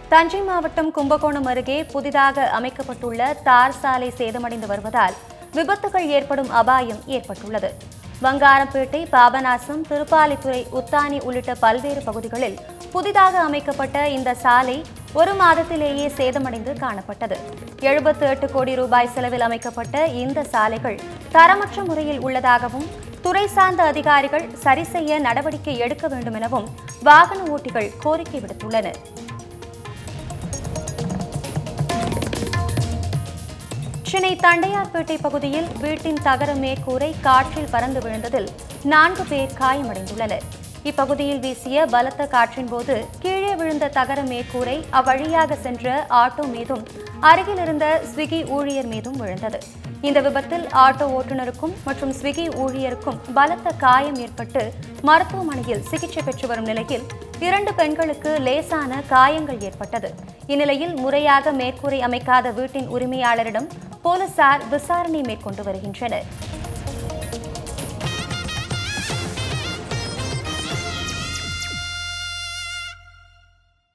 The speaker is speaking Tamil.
தஞ்சை மாவட்டம் கும்பகோணம் அருகே புதிதாக அமைக்கப்பட்டுள்ள தார் சாலை சேதமடைந்து வருவதால் விபத்துகள் ஏற்படும் அபாயம் ஏற்பட்டுள்ளது வங்காரப்பேட்டை பாபநாசம் திருப்பாலித்துறை உத்தானி உள்ளிட்ட பல்வேறு பகுதிகளில் புதிதாக அமைக்கப்பட்ட இந்த சாலை ஒரு மாதத்திலேயே சேதமடைந்து காணப்பட்டது எழுபத்து எட்டு கோடி ரூபாய் செலவில் அமைக்கப்பட்ட இந்த சாலைகள் தரமற்ற முறையில் உள்ளதாகவும் துறை சார்ந்த அதிகாரிகள் சரி செய்ய நடவடிக்கை எடுக்க வேண்டும் எனவும் வாகன ஓட்டிகள் கோரிக்கை விடுத்துள்ளனர் சென்னை தண்டையார்பேட்டை பகுதியில் வீட்டின் தகர மேற்கூரை காற்றில் பறந்து விழுந்ததில் நான்கு பேர் காயமடைந்துள்ளனர் இப்பகுதியில் வீசிய பலத்த காற்றின் போது கீழே விழுந்த தகர மேற்கூரை அவ்வழியாக சென்ற ஆட்டோ மீதும் அருகில் இருந்த ஸ்விக்கி ஊழியர் மீதும் விழுந்தது இந்த விபத்தில் ஆட்டோ ஓட்டுநருக்கும் மற்றும் ஸ்விக்கி ஊழியருக்கும் பலத்த காயம் ஏற்பட்டு மருத்துவமனையில் சிகிச்சை பெற்று வரும் நிலையில் இரண்டு பெண்களுக்கு லேசான காயங்கள் ஏற்பட்டது இந்நிலையில் முறையாக மேற்கூரை அமைக்காத வீட்டின் உரிமையாளரிடம் போலீசார் விசாரணை மேற்கொண்டு வருகின்றனர்